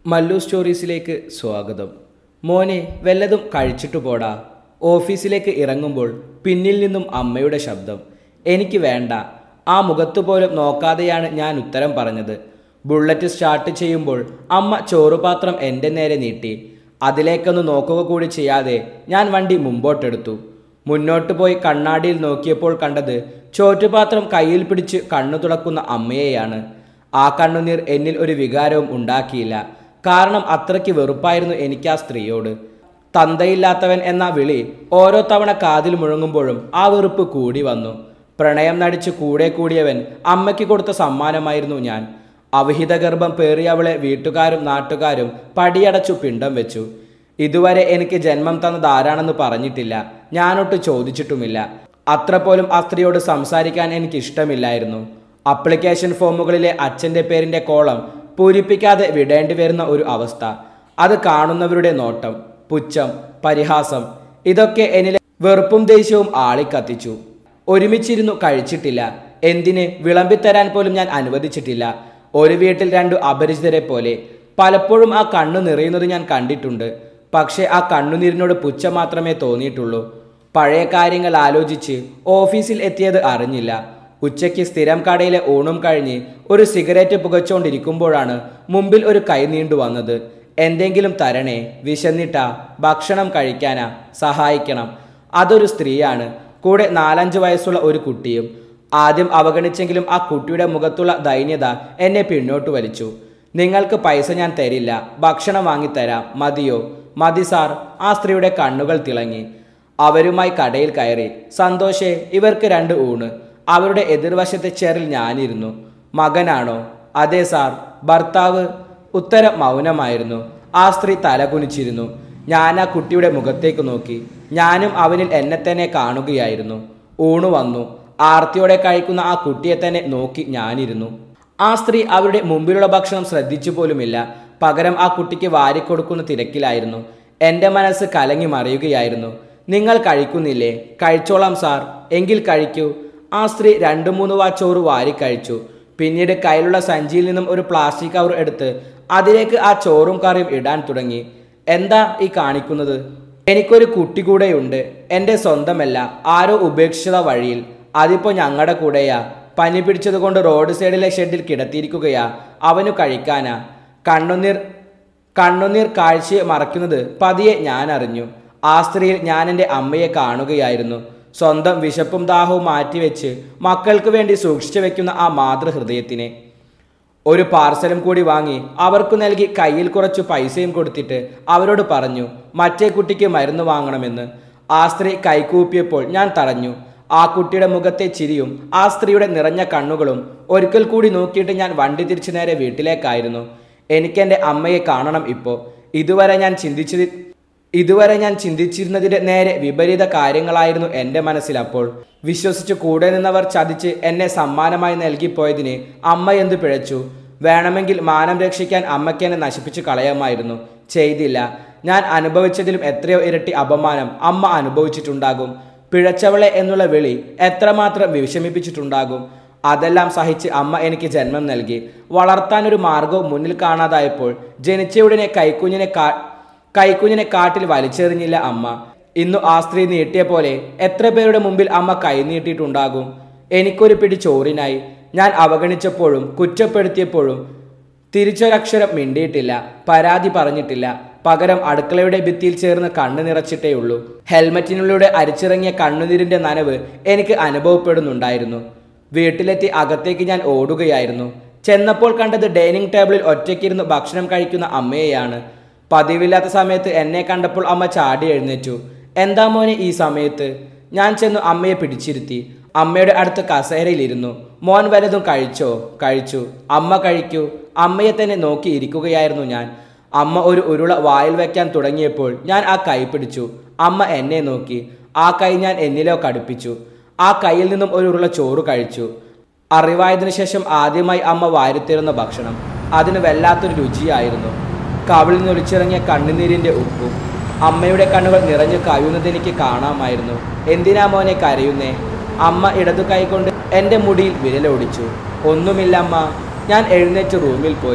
മല്ലു സ്റ്റോറീസിലേക്ക് സ്വാഗതം മോനെ വല്ലതും കഴിച്ചിട്ടു പോടാ ഓഫീസിലേക്ക് ഇറങ്ങുമ്പോൾ പിന്നിൽ നിന്നും അമ്മയുടെ ശബ്ദം എനിക്ക് വേണ്ട ആ മുഖത്ത് പോലും നോക്കാതെയാണ് ഞാൻ ഉത്തരം പറഞ്ഞത് ബുള്ളറ്റ് സ്റ്റാർട്ട് ചെയ്യുമ്പോൾ അമ്മ ചോറുപാത്രം എൻ്റെ നേരെ നീട്ടി അതിലേക്കൊന്ന് നോക്കുക കൂടി ചെയ്യാതെ ഞാൻ വണ്ടി മുമ്പോട്ടെടുത്തു മുന്നോട്ട് പോയി കണ്ണാടിയിൽ നോക്കിയപ്പോൾ കണ്ടത് ചോറ്റുപാത്രം കയ്യിൽ പിടിച്ച് കണ്ണു തുളക്കുന്ന അമ്മയെയാണ് ആ കണ്ണുനീർ എന്നിൽ ഒരു വികാരവും ഉണ്ടാക്കിയില്ല കാരണം അത്രയ്ക്ക് വെറുപ്പായിരുന്നു എനിക്ക് ആ സ്ത്രീയോട് തന്തയില്ലാത്തവൻ എന്ന വിളി ഓരോ തവണ കാതിൽ മുഴങ്ങുമ്പോഴും ആ വെറുപ്പ് കൂടി വന്നു പ്രണയം നടിച്ച് കൂടെ കൂടിയവൻ അമ്മയ്ക്ക് കൊടുത്ത സമ്മാനമായിരുന്നു ഞാൻ അവിഹിത ഗർഭം പേറിയവളെ വീട്ടുകാരും നാട്ടുകാരും പടിയടച്ചു പിണ്ടം വെച്ചു ഇതുവരെ എനിക്ക് ജന്മം തന്നത് ആരാണെന്ന് പറഞ്ഞിട്ടില്ല ഞാനൊട്ട് ചോദിച്ചിട്ടുമില്ല അത്ര പോലും ആ സ്ത്രീയോട് സംസാരിക്കാൻ എനിക്ക് ഇഷ്ടമില്ലായിരുന്നു അപ്ലിക്കേഷൻ ഫോമുകളിലെ അച്ഛൻ്റെ പേരിൻ്റെ കോളം പൂരിപ്പിക്കാതെ വിടേണ്ടി വരുന്ന ഒരു അവസ്ഥ അത് കാണുന്നവരുടെ നോട്ടം പുച്ഛം പരിഹാസം ഇതൊക്കെ എന്നിലെ വെറുപ്പും ദേഷ്യവും ആളിക്കത്തിച്ചു ഒരുമിച്ചിരുന്നു കഴിച്ചിട്ടില്ല എന്തിന് വിളമ്പിത്തരാൻ പോലും ഞാൻ അനുവദിച്ചിട്ടില്ല ഒരു വീട്ടിൽ രണ്ടു അപരിചിതരെ പോലെ പലപ്പോഴും ആ കണ്ണു നിറയുന്നത് ഞാൻ കണ്ടിട്ടുണ്ട് പക്ഷേ ആ കണ്ണുനീരിനോട് പുച്ഛം മാത്രമേ തോന്നിയിട്ടുള്ളൂ പഴയ കാര്യങ്ങൾ ആലോചിച്ച് ഓഫീസിൽ എത്തിയത് അറിഞ്ഞില്ല ഉച്ചയ്ക്ക് സ്ഥിരം കടയിലെ ഊണും കഴിഞ്ഞ് ഒരു സിഗരറ്റ് പുകച്ചുകൊണ്ടിരിക്കുമ്പോഴാണ് മുമ്പിൽ ഒരു കൈ നീണ്ടു വന്നത് എന്തെങ്കിലും തരണേ വിശന്നിട്ടാ ഭക്ഷണം കഴിക്കാനാ സഹായിക്കണം അതൊരു സ്ത്രീയാണ് കൂടെ നാലഞ്ച് വയസ്സുള്ള ഒരു കുട്ടിയും ആദ്യം അവഗണിച്ചെങ്കിലും ആ കുട്ടിയുടെ മുഖത്തുള്ള ദൈന്യത എന്നെ പിന്നോട്ട് വലിച്ചു നിങ്ങൾക്ക് പൈസ ഞാൻ തരില്ല ഭക്ഷണം വാങ്ങിത്തരാം മതിയോ മതി സാർ ആ സ്ത്രീയുടെ കണ്ണുകൾ തിളങ്ങി അവരുമായി കടയിൽ കയറി സന്തോഷേ ഇവർക്ക് രണ്ട് ഊണ് അവരുടെ എതിർവശത്തെ ചെയറിൽ ഞാനിരുന്നു മകനാണോ അതെ സാർ ഭർത്താവ് ഉത്തരം മൗനമായിരുന്നു ആ സ്ത്രീ തലകുനിച്ചിരുന്നു ഞാൻ ആ കുട്ടിയുടെ മുഖത്തേക്ക് നോക്കി ഞാനും അവനിൽ എന്നെ തന്നെ കാണുകയായിരുന്നു ഊണ് വന്നു ആർത്തിയോടെ കഴിക്കുന്ന ആ കുട്ടിയെ തന്നെ നോക്കി ഞാനിരുന്നു ആ സ്ത്രീ അവരുടെ മുമ്പിലുള്ള ഭക്ഷണം ശ്രദ്ധിച്ചു പോലുമില്ല പകരം ആ കുട്ടിക്ക് വാരിക്കൊടുക്കുന്ന തിരക്കിലായിരുന്നു എൻ്റെ മനസ്സ് കലങ്ങി മറിയുകയായിരുന്നു നിങ്ങൾ കഴിക്കുന്നില്ലേ കഴിച്ചോളാം സാർ എങ്കിൽ കഴിക്കൂ ആ സ്ത്രീ രണ്ടു മൂന്ന് വാ ചോറ് വാരി കഴിച്ചു പിന്നീട് കയ്യിലുള്ള സഞ്ചിയിൽ നിന്നും ഒരു പ്ലാസ്റ്റിക് കവർ എടുത്ത് അതിലേക്ക് ആ ചോറും കറിയും ഇടാൻ തുടങ്ങി എന്താ ഈ കാണിക്കുന്നത് എനിക്കൊരു കുട്ടി കൂടെയുണ്ട് എൻ്റെ സ്വന്തമല്ല ആരോ ഉപേക്ഷിച്ചത വഴിയിൽ അതിപ്പോ ഞങ്ങളുടെ കൂടെയാ പനി പിടിച്ചതുകൊണ്ട് റോഡ് സൈഡിലെ ഷെഡിൽ കിടത്തിയിരിക്കുകയാ അവനു കഴിക്കാനാ കണ്ണുനീർ കണ്ണുനീർ കാഴ്ചയെ മറയ്ക്കുന്നത് പതിയെ ഞാൻ അറിഞ്ഞു ആ സ്ത്രീയിൽ ഞാൻ എൻ്റെ അമ്മയെ കാണുകയായിരുന്നു സ്വന്തം വിശപ്പും ദാഹവും മാറ്റിവെച്ച് മക്കൾക്ക് വേണ്ടി സൂക്ഷിച്ചു വെക്കുന്ന ആ മാതൃഹൃദയത്തിനെ ഒരു പാർസലും കൂടി വാങ്ങി അവർക്ക് നൽകി കയ്യിൽ കുറച്ച് പൈസയും കൊടുത്തിട്ട് അവരോട് പറഞ്ഞു മറ്റേ കുട്ടിക്ക് മരുന്ന് വാങ്ങണമെന്ന് ആ സ്ത്രീ കൈകൂപ്പിയപ്പോൾ ഞാൻ തടഞ്ഞു ആ കുട്ടിയുടെ മുഖത്തെ ചിരിയും ആ സ്ത്രീയുടെ നിറഞ്ഞ കണ്ണുകളും ഒരിക്കൽ കൂടി നോക്കിയിട്ട് ഞാൻ വണ്ടി തിരിച്ചു നേരെ വീട്ടിലേക്കായിരുന്നു എനിക്കെൻ്റെ അമ്മയെ കാണണം ഇപ്പോൾ ഇതുവരെ ഞാൻ ചിന്തിച്ചത് ഇതുവരെ ഞാൻ ചിന്തിച്ചിരുന്നതിന്റെ നേരെ വിപരീത കാര്യങ്ങളായിരുന്നു എൻ്റെ മനസ്സിൽ അപ്പോൾ വിശ്വസിച്ച് കൂടെ നിന്നവർ ചതിച്ച് എന്നെ സമ്മാനമായി നൽകിപ്പോയതിന് അമ്മ എന്തു പിഴച്ചു വേണമെങ്കിൽ മാനം രക്ഷിക്കാൻ അമ്മയ്ക്ക് എന്നെ നശിപ്പിച്ചു കളയാമായിരുന്നു ചെയ്തില്ല ഞാൻ അനുഭവിച്ചതിലും എത്രയോ ഇരട്ടി അപമാനം അമ്മ അനുഭവിച്ചിട്ടുണ്ടാകും പിഴച്ചവളെ എന്നുള്ള വിളി എത്രമാത്രം വിഷമിപ്പിച്ചിട്ടുണ്ടാകും അതെല്ലാം സഹിച്ച് അമ്മ എനിക്ക് ജന്മം നൽകി വളർത്താനൊരു മാർഗവും മുന്നിൽ കാണാതായപ്പോൾ ജനിച്ചയുടനെ കൈക്കുഞ്ഞിനെ കാ കൈക്കുഞ്ഞിനെ കാട്ടിൽ വലിച്ചെറിഞ്ഞില്ല അമ്മ ഇന്നു ആ സ്ത്രീ നീട്ടിയ പോലെ എത്ര പേരുടെ മുമ്പിൽ അമ്മ കൈ നീട്ടിയിട്ടുണ്ടാകും എനിക്കൊരു പിടി ചോറിനായി ഞാൻ അവഗണിച്ചപ്പോഴും കുറ്റപ്പെടുത്തിയപ്പോഴും തിരിച്ചൊരക്ഷരം മിണ്ടിയിട്ടില്ല പരാതി പറഞ്ഞിട്ടില്ല പകരം അടുക്കളയുടെ ഭിത്തിയിൽ ചേർന്ന് കണ്ണു നിറച്ചിട്ടേ ഉള്ളൂ ഹെൽമറ്റിനുള്ളിലൂടെ അരിച്ചിറങ്ങിയ കണ്ണുനീരിന്റെ നനവ് എനിക്ക് അനുഭവപ്പെടുന്നുണ്ടായിരുന്നു വീട്ടിലെത്തി അകത്തേക്ക് ഞാൻ ഓടുകയായിരുന്നു ചെന്നപ്പോൾ കണ്ടത് ഡൈനിങ് ടേബിളിൽ ഒറ്റയ്ക്കിരുന്ന് ഭക്ഷണം കഴിക്കുന്ന അമ്മയെയാണ് പതിവില്ലാത്ത സമയത്ത് എന്നെ കണ്ടപ്പോൾ അമ്മ ചാടി എഴുന്നേറ്റു എന്താ മോനെ ഈ സമയത്ത് ഞാൻ ചെന്നു അമ്മയെ പിടിച്ചിരുത്തി അമ്മയുടെ അടുത്ത് കസേരയിലിരുന്നു മോൻ വലതും കഴിച്ചോ കഴിച്ചു അമ്മ കഴിക്കൂ അമ്മയെ തന്നെ നോക്കി ഇരിക്കുകയായിരുന്നു ഞാൻ അമ്മ ഒരു ഉരുള വായിൽ വെക്കാൻ തുടങ്ങിയപ്പോൾ ഞാൻ ആ കൈ പിടിച്ചു അമ്മ എന്നെ നോക്കി ആ കൈ ഞാൻ എന്നിലോ കടുപ്പിച്ചു ആ കയ്യിൽ നിന്നും ഒരു ഉരുള ചോറ് കഴിച്ചു അറിവായതിനു ശേഷം ആദ്യമായി അമ്മ വാരിത്തരുന്ന ഭക്ഷണം അതിന് വല്ലാത്തൊരു രുചിയായിരുന്നു കവിളിൽ നിന്നൊലിച്ചിറങ്ങിയ കണ്ണുനീരിന്റെ ഉപ്പും അമ്മയുടെ കണ്ണുകൾ നിറഞ്ഞു കവിയുന്നത് എനിക്ക് കാണാമായിരുന്നു എന്തിനാ മോനെ കരയുന്നേ അമ്മ ഇടതു കൈകൊണ്ട് എൻ്റെ മുടിയിൽ വിരലോടിച്ചു ഒന്നുമില്ല അമ്മ ഞാൻ എഴുന്നേറ്റ് റൂമിൽ പോയി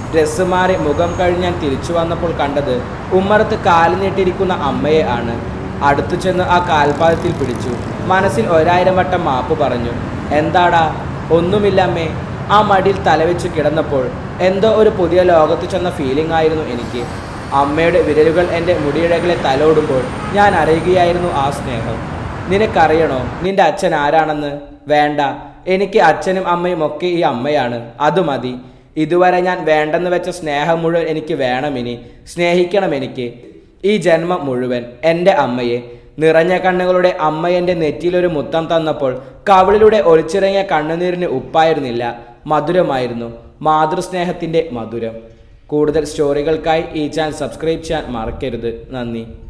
ഡ്രസ്സ് മാറി മുഖം കഴിഞ്ഞ് ഞാൻ തിരിച്ചു വന്നപ്പോൾ കണ്ടത് ഉമ്മറത്ത് കാല് നീട്ടിയിരിക്കുന്ന അമ്മയെ ആണ് അടുത്തു ചെന്ന് ആ കാൽപാദത്തിൽ പിടിച്ചു മനസ്സിൽ ഒരായിരം വട്ടം മാപ്പ് പറഞ്ഞു എന്താടാ ഒന്നുമില്ല അമ്മേ ആ മടിയിൽ തലവെച്ച് കിടന്നപ്പോൾ എന്തോ ഒരു പുതിയ ലോകത്ത് ചെന്ന ഫീലിംഗ് ആയിരുന്നു എനിക്ക് അമ്മയുടെ വിരലുകൾ എൻ്റെ മുടിയിഴകളെ തലോടുമ്പോൾ ഞാൻ അറിയുകയായിരുന്നു ആ സ്നേഹം നിനക്കറിയണോ നിന്റെ അച്ഛൻ ആരാണെന്ന് വേണ്ട എനിക്ക് അച്ഛനും അമ്മയും ഒക്കെ ഈ അമ്മയാണ് അത് മതി ഇതുവരെ ഞാൻ വേണ്ടെന്ന് വെച്ച സ്നേഹം മുഴുവൻ എനിക്ക് വേണം ഇനി സ്നേഹിക്കണം എനിക്ക് ഈ ജന്മം മുഴുവൻ എൻ്റെ അമ്മയെ നിറഞ്ഞ കണ്ണുകളുടെ അമ്മ എൻ്റെ നെറ്റിയിലൊരു മുത്തം തന്നപ്പോൾ കവിളിലൂടെ ഒലിച്ചിറങ്ങിയ കണ്ണുനീരിന് ഉപ്പായിരുന്നില്ല മധുരമായിരുന്നു മാതൃസ്നേഹത്തിൻ്റെ മധുരം കൂടുതൽ സ്റ്റോറികൾക്കായി ഈ ചാനൽ സബ്സ്ക്രൈബ് ചെയ്യാൻ മറക്കരുത് നന്ദി